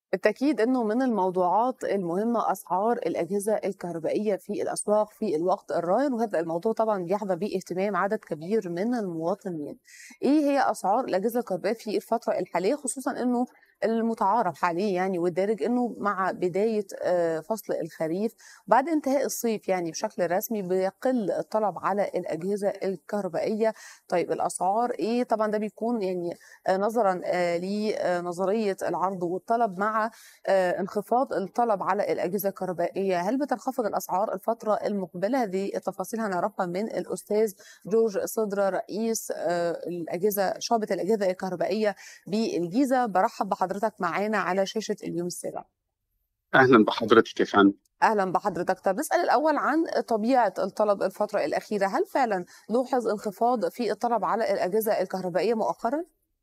بالتأكيد أنه من الموضوعات المهمة أسعار الأجهزة الكهربائية في الأسواق في الوقت الراهن وهذا الموضوع طبعا بيحظى به اهتمام عدد كبير من المواطنين. إيه هي أسعار الأجهزة الكهربائية في الفترة الحالية خصوصا أنه المتعارف عليه يعني والدارج انه مع بدايه آه، فصل الخريف بعد انتهاء الصيف يعني بشكل رسمي بيقل الطلب على الاجهزه الكهربائيه طيب الاسعار ايه طبعا ده بيكون يعني آه، نظرا آه، لنظريه العرض والطلب مع انخفاض الطلب على الاجهزه الكهربائيه هل بتنخفض الاسعار الفتره المقبله هذه التفاصيل هنعرفها من الاستاذ جورج صدرة رئيس الاجهزه شعبه الاجهزه الكهربائيه بالجيزه برحب بحضرتك حضرتك معانا على شاشة اليوم السابع أهلا بحضرتك يا فندم اهلا بحضرتك طب نسال الاول عن طبيعه الطلب الفتره الاخيره هل فعلا لوحظ انخفاض في الطلب على الاجهزه الكهربائيه مؤخرا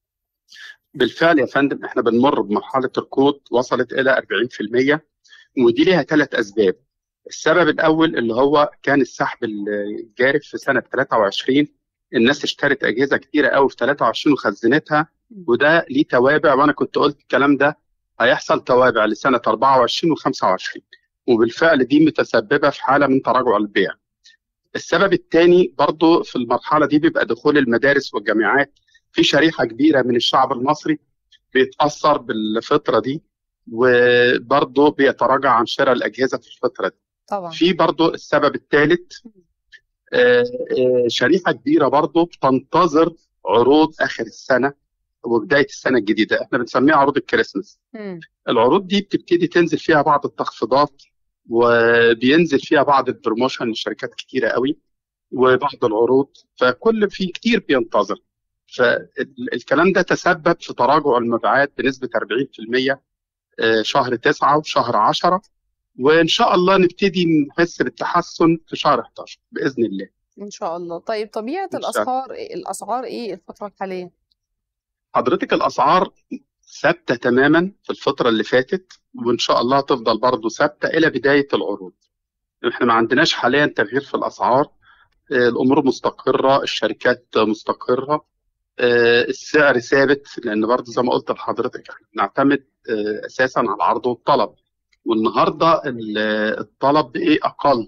بالفعل يا فندم احنا بنمر بمرحله ركود وصلت الى 40% ودي ليها ثلاث اسباب السبب الاول اللي هو كان السحب الجارف في سنه 23 الناس اشترت اجهزه كتيره قوي في 23 وخزنتها وده ليه توابع وانا كنت قلت الكلام ده هيحصل توابع لسنه 24 و25 وبالفعل دي متسببه في حاله من تراجع البيع. السبب الثاني برضه في المرحله دي بيبقى دخول المدارس والجامعات في شريحه كبيره من الشعب المصري بيتاثر بالفتره دي وبرضه بيتراجع عن شراء الاجهزه في الفتره دي. طبعا في برضه السبب الثالث آه، آه، شريحه كبيره برضه بتنتظر عروض اخر السنه وبدايه السنه الجديده احنا بنسميها عروض الكريسماس العروض دي بتبتدي تنزل فيها بعض التخفيضات وبينزل فيها بعض البروموشن لشركات كتيره قوي وبعض العروض فكل في كتير بينتظر فالكلام ده تسبب في تراجع المبيعات بنسبه 40% آه، شهر 9 وشهر 10 وان شاء الله نبتدي نحس بالتحسن في شهر 11 باذن الله ان شاء الله طيب طبيعه الاسعار الاسعار ايه الفتره الحاليه حضرتك الاسعار ثابته تماما في الفتره اللي فاتت وان شاء الله تفضل برضه ثابته الى بدايه العروض احنا ما عندناش حاليا تغيير في الاسعار آه، الامور مستقره الشركات مستقره آه، السعر ثابت لان برضه زي ما قلت لحضرتك احنا بنعتمد آه، اساسا على العرض والطلب والنهارده الطلب ايه اقل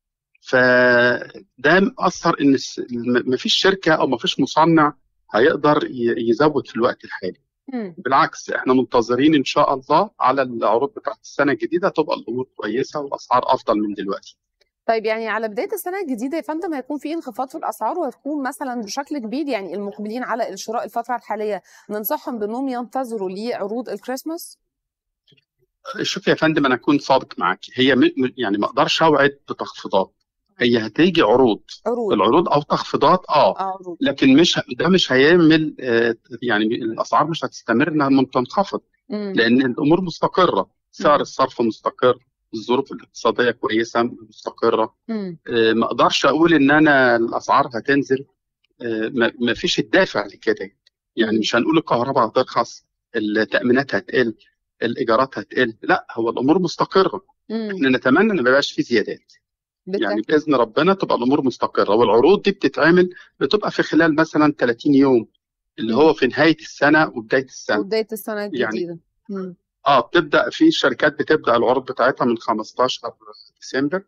فده مأثر ان مفيش شركه او مفيش مصنع هيقدر يزود في الوقت الحالي م. بالعكس احنا منتظرين ان شاء الله على العروض بتاعت السنه الجديده تبقى الامور كويسه والاسعار افضل من دلوقتي طيب يعني على بدايه السنه الجديده يا فندم هيكون في انخفاض في الاسعار وهتكون مثلا بشكل كبير يعني المقبلين على الشراء الفتره الحاليه ننصحهم بانهم ينتظروا لعروض الكريسماس شوف يا فندم انا اكون صادق معاك هي يعني ما اقدرش اوعد بتخفيضات هي هتيجي عروض عروض العروض او تخفيضات اه عروض. لكن مش ده مش هيعمل آه يعني الاسعار مش هتستمر انها تنخفض لان الامور مستقره سعر الصرف مستقر الظروف الاقتصاديه كويسه مستقره آه ما اقدرش اقول ان انا الاسعار هتنزل آه ما فيش الدافع لكده يعني مش هنقول الكهرباء هترخص التامينات هتقل الايجارات هتقل لا هو الامور مستقره احنا نتمنى ان ما يبقاش في زيادات يعني باذن ربنا تبقى الامور مستقره والعروض دي بتتعمل بتبقى في خلال مثلا 30 يوم اللي هو في نهايه السنه وبدايه السنه وبدايه السنه الجديده يعني اه بتبدا في شركات بتبدا العروض بتاعتها من 15 ديسمبر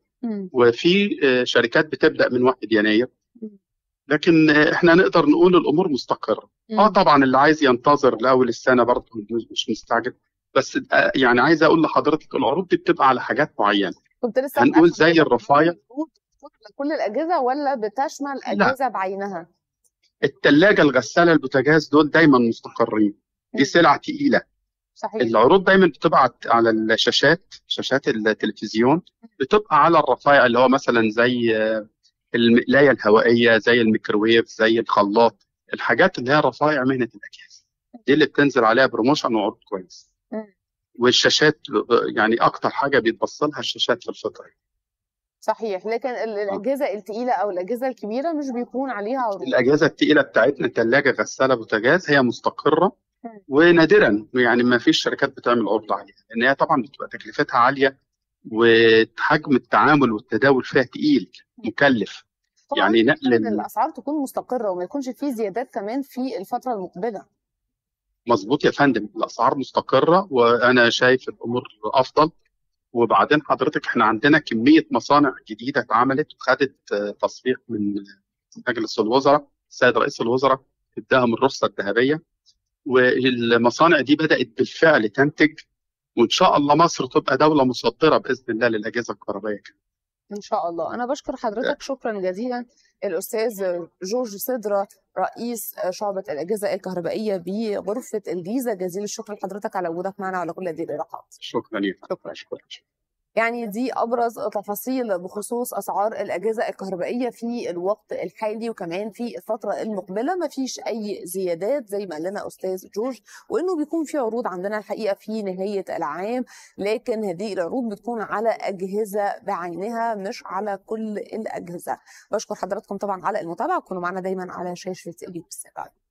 وفي آه، شركات بتبدا من 1 يناير لكن آه، احنا نقدر نقول الامور مستقره اه طبعا اللي عايز ينتظر لاول السنه برضه مش مستعجل بس آه، يعني عايز اقول لحضرتك العروض دي بتبقى على حاجات معينه كنت لسه هنقول زي الرفايع كل الاجهزه ولا بتشمل اجهزه بعينها الثلاجه الغساله البوتاجاز دول دايما مستقرين دي سلعه تقيله صحيح العروض دايما بتبقى على الشاشات شاشات التلفزيون بتبقى على الرفايع اللي هو مثلا زي المقلايه الهوائيه زي الميكروويف زي الخلاط الحاجات اللي هي رفايع مهنه الاجهزه دي اللي بتنزل عليها بروموشن وعروض كويس والشاشات يعني اكتر حاجه بيتبص لها الشاشات في الفتره صحيح لكن آه. الاجهزه الثقيله او الاجهزه الكبيره مش بيكون عليها عروض الاجهزه الثقيله بتاعتنا ثلاجه غساله بوتاجاز هي مستقره ونادرا يعني ما فيش شركات بتعمل عروض عليها لان هي طبعا بتبقى تكلفتها عاليه وحجم التعامل والتداول فيها تقيل مكلف يعني نقل الاسعار تكون مستقره وما يكونش فيه زيادات كمان في الفتره المقبله مظبوط يا فندم الاسعار مستقره وانا شايف الامور افضل وبعدين حضرتك احنا عندنا كميه مصانع جديده اتعملت وخدت آه، تصفيق من مجلس الوزراء السيد رئيس الوزراء اداها من الرخصه الذهبيه والمصانع دي بدات بالفعل تنتج وان شاء الله مصر تبقى دوله مصدره باذن الله للاجهزه الكهربائيه ان شاء الله انا بشكر حضرتك شكرا جزيلا الاستاذ جورج صدرة رئيس شعبة الأجهزة الكهربائية بغرفة الجيزة جزيل الشكر لحضرتك على وجودك معنا على كل هذه الإيضاحات شكرا لك شكرا شكرا يعني دي ابرز تفاصيل بخصوص اسعار الاجهزه الكهربائيه في الوقت الحالي وكمان في الفتره المقبله ما فيش اي زيادات زي ما قال لنا استاذ جورج وانه بيكون في عروض عندنا الحقيقه في نهايه العام لكن هذه العروض بتكون على اجهزه بعينها مش على كل الاجهزه بشكر حضراتكم طبعا على المتابعه كونوا معنا دايما على شاشه البي بي سي